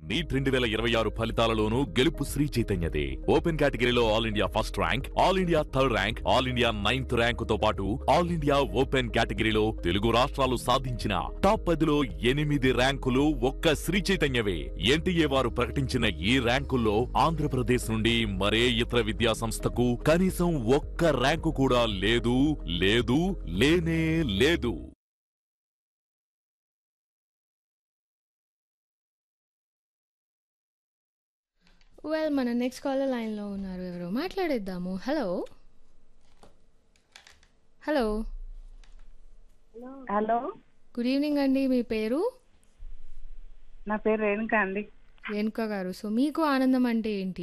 neat రెండు వేల ఇరవై ఆరు ఫలితాలలోనూ గెలుపు శ్రీ చైతన్యదే ఓపెన్ కేటగిరీలో all India first rank all India third rank all India ninth rank తో పాటు ఆల్ ఇండియా ఓపెన్ కేటగిరీలో తెలుగు రాష్ట్రాలు సాధించిన టాప్ పదిలో ఎనిమిది ర్యాంకులు ఒక్క శ్రీ చైతన్యవే ఎన్టీఏ వారు ప్రకటించిన ఈ ర్యాంకుల్లో ఆంధ్రప్రదేశ్ నుండి మరే ఇతర విద్యా సంస్థకు కనీసం ఒక్క ర్యాంకు కూడా లేదు లేదు లేనే లేదు వెల్ మన నెక్స్ట్ కాలర్ లైన్లో ఉన్నారు ఎవరో మాట్లాడేద్దాము hello hello hello good evening అండి మీ పేరు నా పేరు రేణుక అండి రేణుక గారు సో మీకు ఆనందం అంటే ఏంటి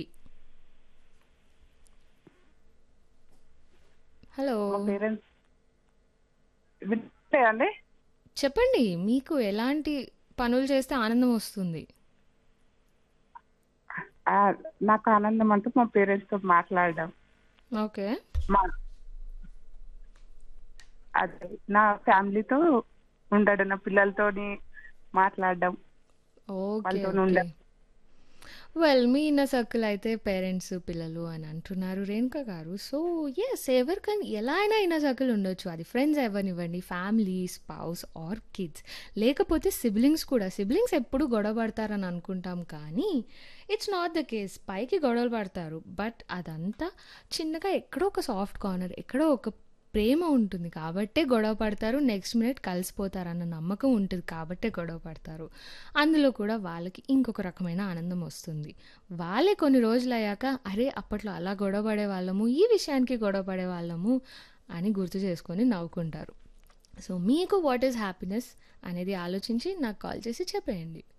హలో మా పేరెంట్స్ వింటే అండి చెప్పండి మీకు ఎలాంటి పనులు చేస్తే ఆనందం వస్తుంది ఆ, నాకు ఆనందం అంటూ మా పేరెంట్స్ తో మాట్లాడడం ఓకే మా అదే నా ఫ్యామిలీతో ఉండడం నా పిల్లలతోని మాట్లాడడం ఓకే వాళ్ళతో ఓకే ఉండ- వెల్ మీ ఇన్న సర్కిల్ అయితే పేరెంట్స్ పిల్లలు అని అంటున్నారు రేణుక గారు సో ఎస్ ఎవరికైనా ఎలా అయినా ఇన్న సర్కిల్ ఉండొచ్చు అది ఫ్రెండ్స్ ఎవరినివ్వండి ఫ్యామిలీ స్పౌస్ ఆర్ కిడ్స్ లేకపోతే సిబ్లింగ్స్ కూడా సిబ్లింగ్స్ ఎప్పుడు గొడవ పడతారని అనుకుంటాం కానీ ఇట్స్ నాట్ ద కేస్ పైకి గొడవలు పడతారు బట్ అదంతా చిన్నగా ఎక్కడో ఒక సాఫ్ట్ కార్నర్ ఎక్కడో ఒక ప్రేమ ఉంటుంది కాబట్టే గొడవ పడతారు నెక్స్ట్ మినిట్ కలిసిపోతారు అన్న నమ్మకం ఉంటుంది కాబట్టే గొడవ పడతారు అందులో కూడా వాళ్ళకి ఇంకొక రకమైన ఆనందం వస్తుంది వాళ్ళే కొన్ని రోజులు అయ్యాక అరే అప్పట్లో అలా గొడవ పడే వాళ్ళము ఈ విషయానికి గొడవ పడే వాళ్ళము అని గుర్తు చేసుకొని నవ్వుకుంటారు సో మీకు వాట్ ఈస్ హ్యాపీనెస్ అనేది ఆలోచించి నాకు కాల్ చేసి చెప్పేయండి